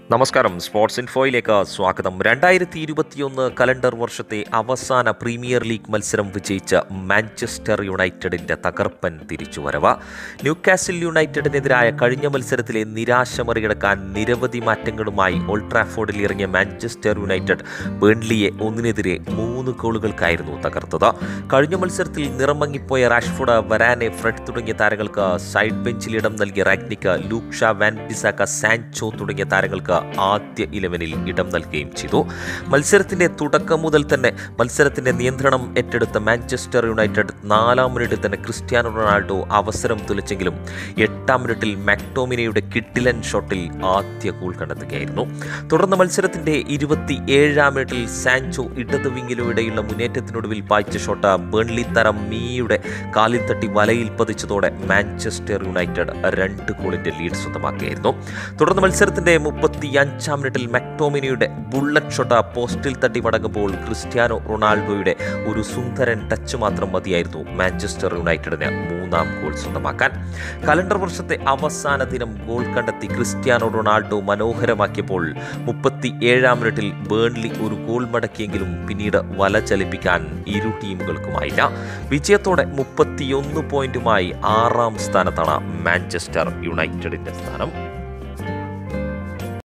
നമസ്കാരം സ്പോർട്സ് ഇൻഫോയിലേക്ക് സ്വാഗതം രണ്ടായിരത്തി ഇരുപത്തിയൊന്ന് കലണ്ടർ വർഷത്തെ അവസാന പ്രീമിയർ ലീഗ് മത്സരം വിജയിച്ച മാഞ്ചസ്റ്റർ യുണൈറ്റഡിന്റെ തകർപ്പൻ തിരിച്ചുവരവ് ന്യൂകാസിൽ യുണൈറ്റഡിനെതിരായ കഴിഞ്ഞ മത്സരത്തിലെ നിരാശ മറികടക്കാൻ നിരവധി മാറ്റങ്ങളുമായി ഓൾഡ് ട്രാഫോർഡിൽ ഇറങ്ങിയ മാഞ്ചസ്റ്റർ യുണൈറ്റഡ് ബേൺലിയെ ഒന്നിനെതിരെ മൂന്ന് ഗോളുകൾക്കായിരുന്നു തകർത്തത് കഴിഞ്ഞ മത്സരത്തിൽ നിറമങ്ങിപ്പോയ റാഷ്ഫോർഡ് വരാനെ ഫ്രെഡ് തുടങ്ങിയ താരങ്ങൾക്ക് സൈഡ് ബെഞ്ചിൽ ഇടം നൽകിയ റാഗ്നിക്ക് ലൂക്ഷ വാൻ ബിസാക്ക സാൻചോ തുടങ്ങിയ താരങ്ങൾക്ക് ആദ്യ ഇലവനിൽ ഇടം നൽകുകയും ചെയ്തു മത്സരത്തിന്റെ തുടക്കം മുതൽ തന്നെ മത്സരത്തിന്റെ നിയന്ത്രണം ഏറ്റെടുത്ത മാഞ്ചസ്റ്റർ യുണൈറ്റഡ് നാലാം മിനിറ്റിൽ തന്നെ ക്രിസ്ത്യാനോ റൊണാൾഡോ അവസരം തുലച്ചെങ്കിലും എട്ടാം മിനിറ്റിൽ മാക്ടോമിനയുടെ കിഡിലൻ ഷോട്ടിൽ ആദ്യ ഗോൾ കണ്ടെത്തുകയായിരുന്നു തുടർന്ന് മത്സരത്തിന്റെ ഇരുപത്തി ഏഴാം മിനിറ്റിൽ സാൻചോ ഇടത് വിങ്ങിലൂടെയുള്ള മുന്നേറ്റത്തിനൊടുവിൽ പായിച്ച ഷോട്ട് ബേൺലി തരം മീയുടെ കാലിൽ തട്ടി വലയിൽ പതിച്ചതോടെ മാഞ്ചസ്റ്റർ യുണൈറ്റഡ് രണ്ട് ഗോളിന്റെ ലീഡ് സ്വന്തമാക്കിയായിരുന്നു തുടർന്ന് മത്സരത്തിന്റെ മുപ്പത്തി അഞ്ചാം മിനിറ്റിൽ മെക്ടോമിനിയുടെ ബുള്ളറ്റ് ഷോട്ട് പോസ്റ്റിൽ തട്ടി മടങ്ങുമ്പോൾ ക്രിസ്ത്യാനോ റൊണാൾഡോയുടെ ഒരു സുന്ദരൻ ടച്ച് മാത്രം മതിയായിരുന്നു മാഞ്ചസ്റ്റർ യുണൈറ്റഡിന് മൂന്നാം ഗോൾ സ്വന്തമാക്കാൻ കലണ്ടർ വർഷത്തെ അവസാന ദിനം ഗോൾ കണ്ടെത്തി ക്രിസ്ത്യാനോ റൊണാൾഡോ മനോഹരമാക്കിയപ്പോൾ മുപ്പത്തി ഏഴാം മിനിറ്റിൽ ബേൺലി ഒരു ഗോൾ മടക്കിയെങ്കിലും പിന്നീട് വല ചലിപ്പിക്കാൻ ഇരു ടീമുകൾക്കുമായില്ല വിജയത്തോടെ മുപ്പത്തിയൊന്ന് പോയിന്റുമായി ആറാം സ്ഥാനത്താണ് മാഞ്ചസ്റ്റർ യുണൈറ്റഡിന്റെ സ്ഥാനം